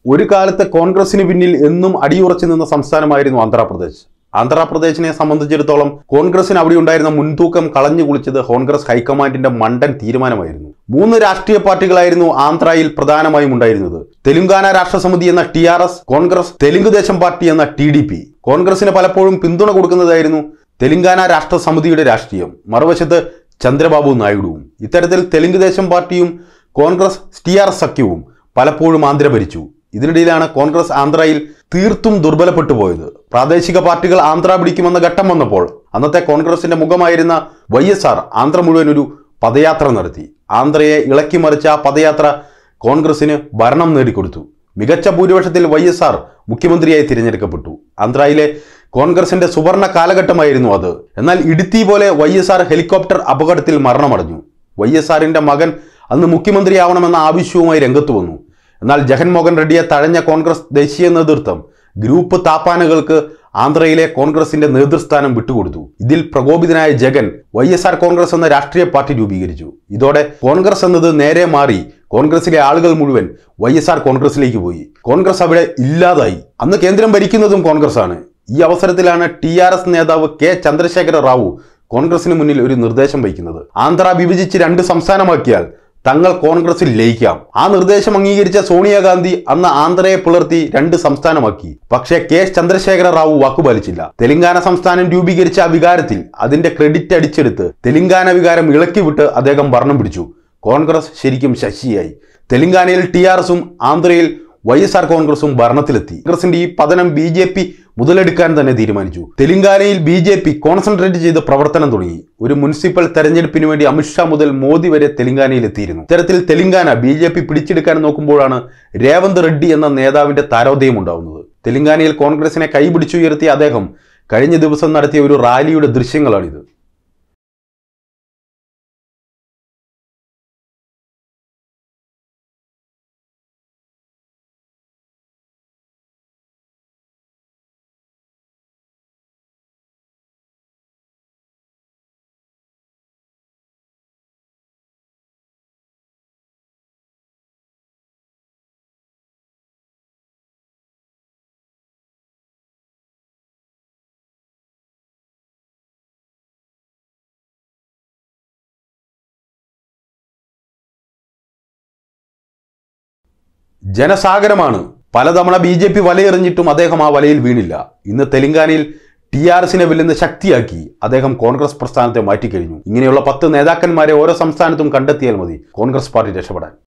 ഒരു കാലത്ത് കോൺഗ്രസിന് പിന്നിൽ എന്നും അടിയുറച്ചു നിന്ന സംസ്ഥാനമായിരുന്നു ആന്ധ്രാപ്രദേശ് ആന്ധ്രാപ്രദേശിനെ സംബന്ധിച്ചിടത്തോളം കോൺഗ്രസിന് അവിടെ ഉണ്ടായിരുന്ന മുൻതൂക്കം കളഞ്ഞു കുളിച്ചത് കോൺഗ്രസ് ഹൈക്കമാൻഡിന്റെ മണ്ടൻ തീരുമാനമായിരുന്നു മൂന്ന് രാഷ്ട്രീയ പാർട്ടികളായിരുന്നു ആന്ധ്രയിൽ പ്രധാനമായും ഉണ്ടായിരുന്നത് തെലുങ്കാന രാഷ്ട്രസമിതി എന്ന T R S Congress Telugu Desam party എന്ന ടി ഡി പി കോൺഗ്രസിന് പലപ്പോഴും പിന്തുണ കൊടുക്കുന്നതായിരുന്നു തെലുങ്കാന രാഷ്ട്രസമിതിയുടെ രാഷ്ട്രീയം മറുവശത്ത് ചന്ദ്രബാബു നായിഡുവും ഇത്തരത്തിൽ തെലുങ്ക് ദേശം പാർട്ടിയും കോൺഗ്രസ് ടി ആർ എസ് സഖ്യവും പലപ്പോഴും ആന്ധ്ര ഭരിച്ചു ഇതിനിടയിലാണ് കോൺഗ്രസ് ആന്ധ്രയിൽ തീർത്തും ദുർബലപ്പെട്ടു പോയത് പ്രാദേശിക പാർട്ടികൾ ആന്ധ്ര പിടിക്കുമെന്ന ഘട്ടം വന്നപ്പോൾ അന്നത്തെ കോൺഗ്രസിന്റെ മുഖമായിരുന്ന വൈ എസ് ആർ ആന്ധ്ര മുഴുവൻ ഒരു പദയാത്ര നടത്തി ആന്ധ്രയെ ഇളക്കി മറിച്ച ആ പദയാത്ര കോൺഗ്രസിന് ഭരണം നേടിക്കൊടുത്തു മികച്ച ഭൂരിപക്ഷത്തിൽ വൈ എസ് ആർ മുഖ്യമന്ത്രിയായി തിരഞ്ഞെടുക്കപ്പെട്ടു ആന്ധ്രയിലെ കോൺഗ്രസിന്റെ സുവർണ കാലഘട്ടമായിരുന്നു അത് എന്നാൽ ഇടുത്തി പോലെ വൈ എസ് ആർ ഹെലികോപ്റ്റർ അപകടത്തിൽ മരണമടഞ്ഞു വൈ എസ് ആറിന്റെ മകൻ അന്ന് മുഖ്യമന്ത്രിയാവണമെന്ന ആവശ്യവുമായി രംഗത്ത് വന്നു എന്നാൽ ജഗൻമോഹൻ റെഡ്ഡിയെ തഴഞ്ഞ കോൺഗ്രസ് ദേശീയ നേതൃത്വം ഗ്രൂപ്പ് താപ്പാനകൾക്ക് ആന്ധ്രയിലെ കോൺഗ്രസിന്റെ നേതൃസ്ഥാനം വിട്ടുകൊടുത്തു ഇതിൽ പ്രകോപിതനായ Jagan Y S R Congress എന്ന രാഷ്ട്രീയ പാർട്ടി രൂപീകരിച്ചു ഇതോടെ കോൺഗ്രസ് എന്നത് നേരെ മാറി കോൺഗ്രസിലെ ആളുകൾ മുഴുവൻ വൈ എസ് ആർ കോൺഗ്രസിലേക്ക് പോയി കോൺഗ്രസ് അവിടെ ഇല്ലാതായി അന്ന് കേന്ദ്രം ഭരിക്കുന്നതും കോൺഗ്രസ് ആണ് ഈ അവസരത്തിലാണ് ടി ആർ എസ് നേതാവ് കെ ചന്ദ്രശേഖര റാവു കോൺഗ്രസിന് മുന്നിൽ ഒരു നിർദ്ദേശം വയ്ക്കുന്നത് ആന്ധ്ര വിഭജിച്ച് രണ്ട് സംസ്ഥാനമാക്കിയാൽ തങ്ങൾ കോൺഗ്രസിൽ ലയിക്കാം ആ നിർദ്ദേശം അംഗീകരിച്ച സോണിയാഗാന്ധി അന്ന് ആന്ധ്രയെ പുലർത്തി രണ്ട് സംസ്ഥാനമാക്കി പക്ഷേ കെ ചന്ദ്രശേഖര റാവു വാക്കുപാലിച്ചില്ല തെലങ്കാന സംസ്ഥാനം രൂപീകരിച്ച ആ വികാരത്തിൽ അതിന്റെ ക്രെഡിറ്റ് അടിച്ചെടുത്ത് തെലങ്കാന വികാരം ഇളക്കിവിട്ട് അദ്ദേഹം ഭരണം പിടിച്ചു കോൺഗ്രസ് ശരിക്കും ശശിയായി തെലങ്കാനയിൽ ടി ആർ എസും ആന്ധ്രയിൽ വൈ എസ് ആർ കോൺഗ്രസും ഭരണത്തിലെത്തി കോൺഗ്രസിന്റെ ഈ പതനം ബി ജെ പി മുതലെടുക്കാൻ തന്നെ തീരുമാനിച്ചു തെലങ്കാനയിൽ ബി ജെ പി കോൺസെൻട്രേറ്റ് ചെയ്ത് പ്രവർത്തനം തുടങ്ങി ഒരു മുനിസിപ്പൽ തെരഞ്ഞെടുപ്പിന് വേണ്ടി അമിത്ഷാ മുതൽ മോദി വരെ തെലങ്കാനയിൽ എത്തിയിരുന്നു ഇത്തരത്തിൽ തെലങ്കാന ബി ജെ പി പിടിച്ചെടുക്കാൻ നോക്കുമ്പോഴാണ് രേവന്ത് റെഡ്ഡി എന്ന നേതാവിന്റെ താരോദയം ഉണ്ടാവുന്നത് തെലങ്കാനയിൽ കോൺഗ്രസിനെ കൈപിടിച്ചുയർത്തിയ അദ്ദേഹം കഴിഞ്ഞ ദിവസം നടത്തിയ ഒരു റാലിയുടെ ദൃശ്യങ്ങളാണിത് ജനസാഗരമാണ് പലതവണ ബി ജെ പി വലയെറിഞ്ഞിട്ടും അദ്ദേഹം ആ വലയിൽ വീണില്ല ഇന്ന് തെലങ്കാനയിൽ ടി ആർ എസിനെ വെല്ലുന്ന ശക്തിയാക്കി അദ്ദേഹം കോൺഗ്രസ് പ്രസ്ഥാനത്തെ മാറ്റിക്കഴിഞ്ഞു ഇങ്ങനെയുള്ള പത്ത് നേതാക്കന്മാരെ ഓരോ സംസ്ഥാനത്തും കണ്ടെത്തിയാൽ മതി കോൺഗ്രസ് പാർട്ടി രക്ഷപ്പെടാൻ